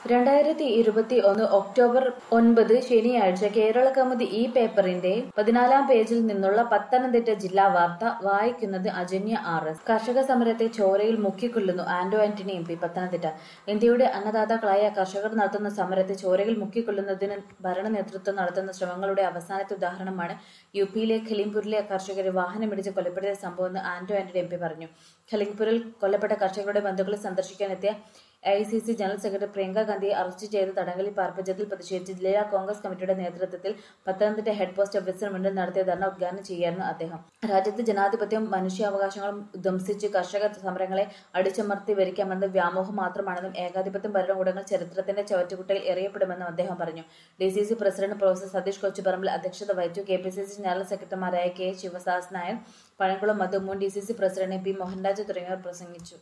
രണ്ടായിരത്തി ഇരുപത്തി ഒന്ന് ഒക്ടോബർ ഒൻപത് ശനിയാഴ്ച കേരള കൗമുദി ഈ പേപ്പറിന്റെ പതിനാലാം പേജിൽ നിന്നുള്ള പത്തനംതിട്ട ജില്ലാ വാർത്ത വായിക്കുന്നത് അജന്യ ആർ എസ് കർഷക സമരത്തെ ചോരയിൽ മുക്കിക്കൊല്ലുന്നു ആന്റോ ആന്റണി എം പി പത്തനംതിട്ട ഇന്ത്യയുടെ അന്നദാതാക്കളായ കർഷകർ നടത്തുന്ന സമരത്തെ ചോരയിൽ മുക്കിക്കൊല്ലുന്നതിന് ഭരണ നേതൃത്വം നടത്തുന്ന ശ്രമങ്ങളുടെ അവസാനത്തെ ഉദാഹരണമാണ് യു പിയിലെ ഖലിംപൂരിലെ കർഷകരെ വാഹനമിടിച്ച് കൊലപ്പെടുത്തിയ സംഭവമെന്ന് ആന്റോ ആന്റണി എം പി പറഞ്ഞു ഖലിംപൂരിൽ കൊല്ലപ്പെട്ട കർഷകരുടെ ബന്ധുക്കളെ സന്ദർശിക്കാനെത്തിയ A I C C general secretary Priyanka ഗാന്ധിയെ അറസ്റ്റ് ചെയ്ത് തടങ്കലിൽ പാർപ്പിച്ചതിൽ പ്രതിഷേധിച്ച് ജില്ലാ കോൺഗ്രസ് കമ്മിറ്റിയുടെ നേതൃത്വത്തിൽ പത്തനംതിട്ട ഹെഡ് പോസ്റ്റ് ഓഫീസിന് മുന്നിൽ നടത്തിയ ധർണ ഉദ്ഘാടനം ചെയ്യായിരുന്നു അദ്ദേഹം രാജ്യത്ത് ജനാധിപത്യം മനുഷ്യാവകാശങ്ങളും ധ്വംസിച്ച് കർഷക സമരങ്ങളെ അടിച്ചമർത്തി വരിക്കാമെന്ന് വ്യാമോഹം മാത്രമാണെന്നും ഏകാധിപത്യം ഭരണകൂടങ്ങൾ ചരിത്രത്തിന്റെ ചവറ്റുകുട്ടയിൽ എറിയപ്പെടുമെന്നും അദ്ദേഹം പറഞ്ഞു D C C president professor Satheesh Kochuparambil അധ്യക്ഷത വഹിച്ചു K P C C general സെക്രട്ടറിമാരായ കെ ശിവദാസ് നായർ പഴംകുളം മധു മുൻ D C C president P Mohanraj തുടങ്ങിയവർ പ്രസംഗിച്ചു